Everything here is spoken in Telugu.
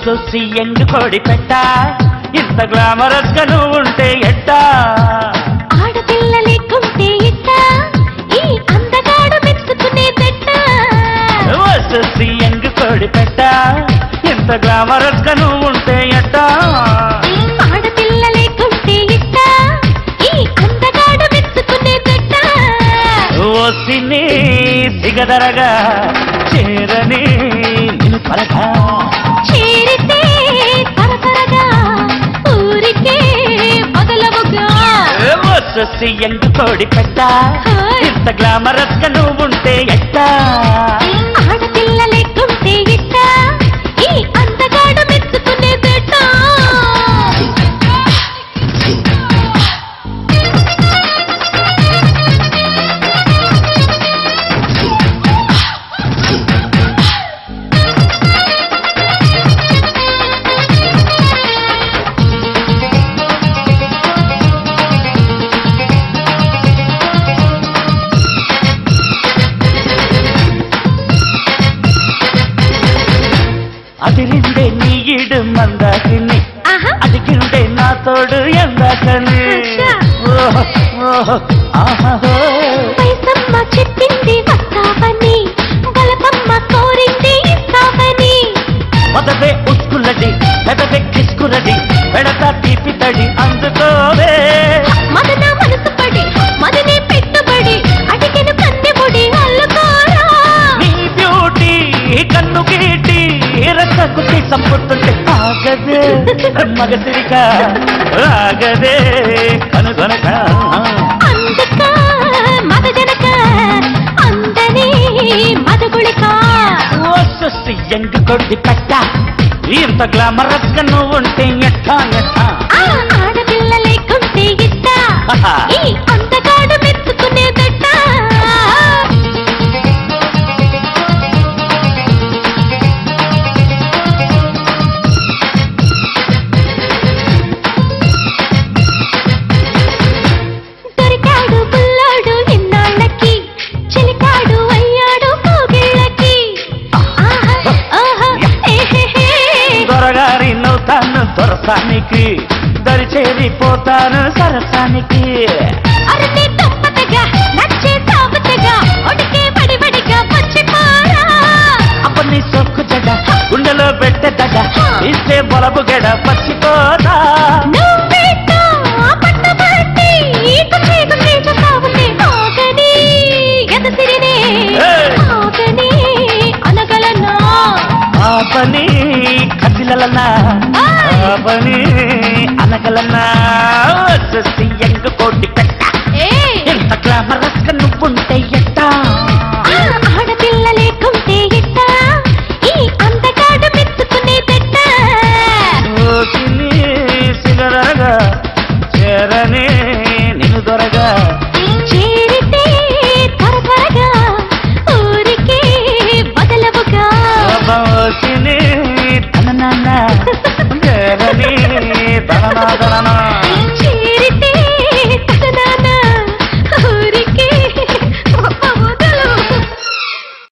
సొసి ఎండు కోడి పెట్ట ఇంత గ్లామరస్ గా నువ్వు ఉంటే ఎట్టా ఆడపిల్ల లేకుంటే ఇట్ట ఈ అందగాడు మెచ్చుకునే పెట్ట ఓ సొసి ఎండు కోడి పెట్ట ఇంత గ్లామరస్ గా నువ్వు ఉంటే ఎట్టా ఆడపిల్ల లేకుంటే ఇట్ట ఈ అందగాడు మెచ్చుకునే పెట్ట ఓసిని సిగదరగా చేరని నిన్ను త్వరగా చేరితే తరతరగా ఊరికే మొదలవుగా ఓ సొసి ఎండు కోడి పెట్ట హాయ్. ఇంత గ్లామరస్ గా నువ్వు ఉంటే ఎట్టా ఆడపిల్ల లేకుంటే ఇట్ట ఈ అందగాడు మెచ్చుకునే పెట్ట అదిరిండే నీ ఈడు మందాకిని ఆహా అడిగిండే నా తోడు ఎందాకని అచ్చా. ఓహో, ఓహో, ఆహాహో. పైసమ్మ చెప్పింది వస్తావని బలపమ్మ కోరింది ఇస్తావని మొదటే ఉస్కులడి పెదవే కిస్కులడి పెడతా తీపి తడి అందుకోవే మదన మనసు పడి మదనే పెట్టుబడి అడిగిన కన్నెముడి అల్లుకోరా నీ బ్యూటీ కన్ను గీటి రక్కకుట్టి సంపుతుంటే ఆగదే మగసిరిక రాగదే కనుగొనక అందుక మద జనక అందని మదగుళిక ఓ సృష్టి ఎండు కొద్ది పెట్ట ఇంత గ్లామరస్ గా నువ్వు ఉంటే ఎట్టా ఎట్టా ఆ ఆడపిల్ల లేకుంటే ఇట్ట ఈ అందగాడు మెచ్చుకునేదట దొరికాడు పుల్లాడు ఎన్నాళ్ళకి చిలికాడు అయ్యాడు కోగిళ్ళకి ఆహా, ఆహా, ఏహేహే. దొరగారి నవ్వుతాను దొరసానికి దరిచేరిపోతాను సరసానికి అరటి దుప్పటగా, నచ్చే సావతగా, ఒడికే బడిబడిగా వచ్చిపోరా. అప్పని సొక్కు జడ గుండెలో పెట్టెదడ ఇస్తే బొలపు గడ పచ్చిపోతా నువ్వేటో పట్టబట్టి, గుచ్చి గుచ్చి చూస్తావులే. ఆగని, ఎదసిరినే, ఏయ్! ఆగని, అనగలనా? ఆ పని కదిలలనా ఆ పని అనగలనా సృష్టి ఎంగు కోటి పెట్ట ఏయ్! ఎంత గ్లామరస్ గా నువ్వుంటే ఎట్టా ఆ ఆడపిల్ల లేకుంటే ఇట్ట, ఈ అందగాడు మెచ్చుకునేదట. ఓసిని సిగరగా చేరని నిన్ను దొరగా చేరితే త్వర త్వరగా ఊరికే బదలవుగా ఓసిని తన నాన్న చేరని తన నా తన నా